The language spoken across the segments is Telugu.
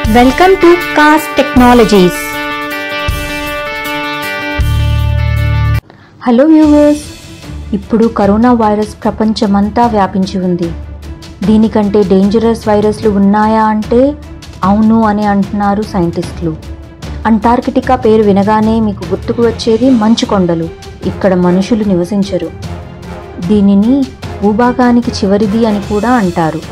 వెల్కమ్ టు కాస్ టెక్నాలజీస్ హలో వ్యూవర్స్ ఇప్పుడు కరోనా వైరస్ ప్రపంచమంతా వ్యాపించి ఉంది దీనికంటే డేంజరస్ వైరస్లు ఉన్నాయా అంటే అవును అని అంటున్నారు సైంటిస్టులు అంటార్కిటికా పేరు వినగానే మీకు గుర్తుకు వచ్చేది మంచు కొండలు ఇక్కడ మనుషులు నివసించరు దీనిని భూభాగానికి చివరిది అని కూడా అంటారు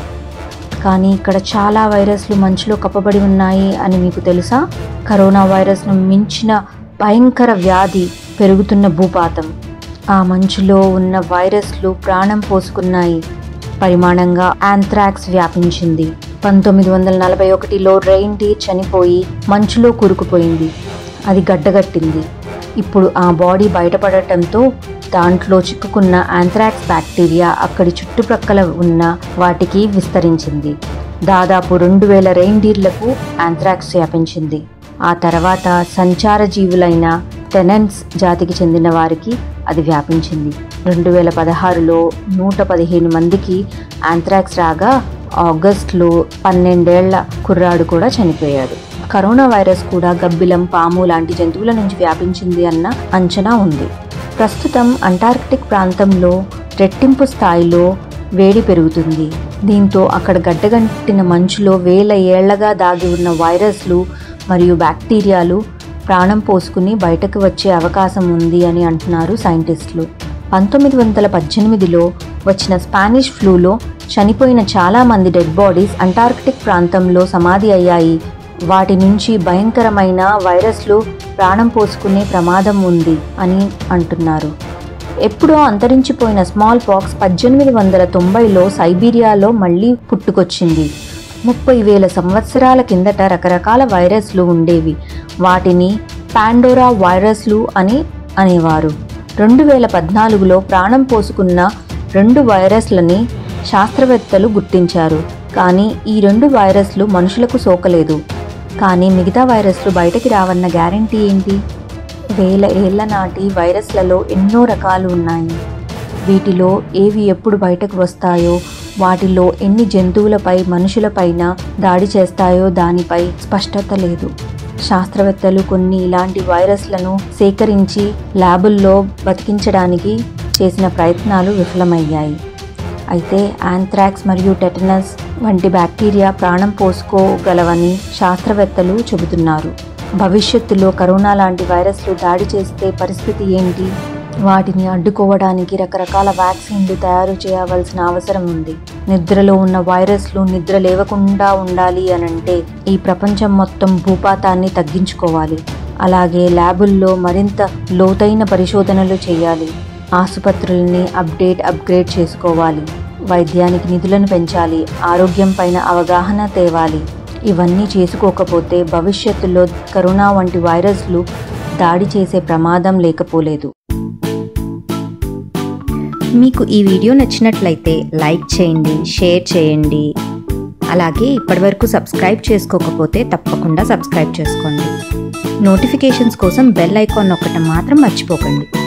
కానీ ఇక్కడ చాలా వైరస్లు మంచులో కప్పబడి ఉన్నాయి అని మీకు తెలుసా కరోనా వైరస్ను మించిన భయంకర వ్యాధి పెరుగుతున్న భూపాతం ఆ మంచులో ఉన్న వైరస్లు ప్రాణం పోసుకున్నాయి పరిమాణంగా యాంథ్రాక్స్ వ్యాపించింది పంతొమ్మిది వందల నలభై ఒకటిలో రెయిన్ డీర్ చనిపోయి మంచులో కూరుకుపోయింది అది గడ్డగట్టింది ఇప్పుడు ఆ బాడీ బయటపడటంతో దాంట్లో చిక్కుకున్న యాంథ్రాక్స్ బ్యాక్టీరియా అక్కడి చుట్టుప్రక్కల ఉన్న వాటికి విస్తరించింది దాదాపు రెండు వేల రెయిన్డీర్లకు యాంథ్రాక్స్ వ్యాపించింది ఆ తర్వాత సంచార జీవులైన టెనెన్స్ జాతికి చెందిన వారికి అది వ్యాపించింది రెండు వేల పదహారులో నూట పదిహేను మందికి యాంథ్రాక్స్ రాగా ఆగస్టులో పన్నెండేళ్ల కుర్రాడు కూడా చనిపోయాడు కరోనా వైరస్ కూడా గబ్బిలం పాము లాంటి జంతువుల నుంచి వ్యాపించింది అన్న అంచనా ఉంది ప్రస్తుతం అంటార్కిటిక్ ప్రాంతంలో రెట్టింపు స్థాయిలో వేడి పెరుగుతుంది దీంతో అక్కడ గడ్డగంటిన మంచులో వేల ఏళ్లగా దాగి ఉన్న వైరస్లు మరియు బ్యాక్టీరియాలు ప్రాణం పోసుకుని బయటకు వచ్చే అవకాశం ఉంది అని అంటున్నారు సైంటిస్టులు పంతొమ్మిది వందల పద్దెనిమిదిలో వచ్చిన స్పానిష్ ఫ్లూలో చనిపోయిన చాలా మంది డెడ్ బాడీస్ అంటార్కిటిక్ ప్రాంతంలో సమాధి అయ్యాయి వాటి నుంచి భయంకరమైన వైరస్లు ప్రాణం పోసుకునే ప్రమాదం ఉంది అని అంటున్నారు ఎప్పుడో అంతరించిపోయిన స్మాల్ పాక్స్ పద్దెనిమిది వందల తొంభైలో సైబీరియాలో మళ్ళీ పుట్టుకొచ్చింది ముప్పై వేల సంవత్సరాల కిందట రకరకాల వైరస్లు ఉండేవి వాటిని పాండోరా వైరస్లు అని అనేవారు రెండు వేల పద్నాలుగులో ప్రాణం పోసుకున్న రెండు వైరస్లని శాస్త్రవేత్తలు గుర్తించారు కానీ ఈ రెండు వైరస్లు మనుషులకు సోకలేదు కానీ మిగతా వైరస్లు బయటకి రావన్న గ్యారంటీ ఏంటి వేల ఏళ్ల నాటి వైరస్లలో ఎన్నో రకాలు ఉన్నాయి వీటిలో ఏవి ఎప్పుడు బయటకు వస్తాయో వాటిలో ఎన్ని జంతువులపై మనుషులపైన దాడి చేస్తాయో దానిపై స్పష్టత లేదు శాస్త్రవేత్తలు కొన్ని ఇలాంటి వైరస్లను సేకరించి ల్యాబుల్లో బతికించడానికి చేసిన ప్రయత్నాలు విఫలమయ్యాయి అయితే యాంథ్రాక్స్ మరియు టెటనస్ వంటి బ్యాక్టీరియా ప్రాణం పోసుకోగలవని శాస్త్రవేత్తలు చెబుతున్నారు భవిష్యత్తులో కరోనా లాంటి వైరస్లు దాడి చేస్తే పరిస్థితి ఏంటి వాటిని అడ్డుకోవడానికి రకరకాల వ్యాక్సిన్లు తయారు చేయవలసిన అవసరం ఉంది నిద్రలో ఉన్న వైరస్లు నిద్ర లేవకుండా ఉండాలి అనంటే ఈ ప్రపంచం మొత్తం భూపాతాన్ని తగ్గించుకోవాలి అలాగే ల్యాబుల్లో మరింత లోతైన పరిశోధనలు చేయాలి ఆసుపత్రుల్ని అప్డేట్ అప్గ్రేడ్ చేసుకోవాలి వైద్యానికి నిధులను పెంచాలి ఆరోగ్యం పైన అవగాహన తేవాలి ఇవన్నీ చేసుకోకపోతే భవిష్యత్తులో కరోనా వంటి వైరస్లు దాడి చేసే ప్రమాదం లేకపోలేదు మీకు ఈ వీడియో నచ్చినట్లయితే లైక్ చేయండి షేర్ చేయండి అలాగే ఇప్పటివరకు సబ్స్క్రైబ్ చేసుకోకపోతే తప్పకుండా సబ్స్క్రైబ్ చేసుకోండి నోటిఫికేషన్స్ కోసం బెల్ ఐకాన్ నొక్కటం మాత్రం మర్చిపోకండి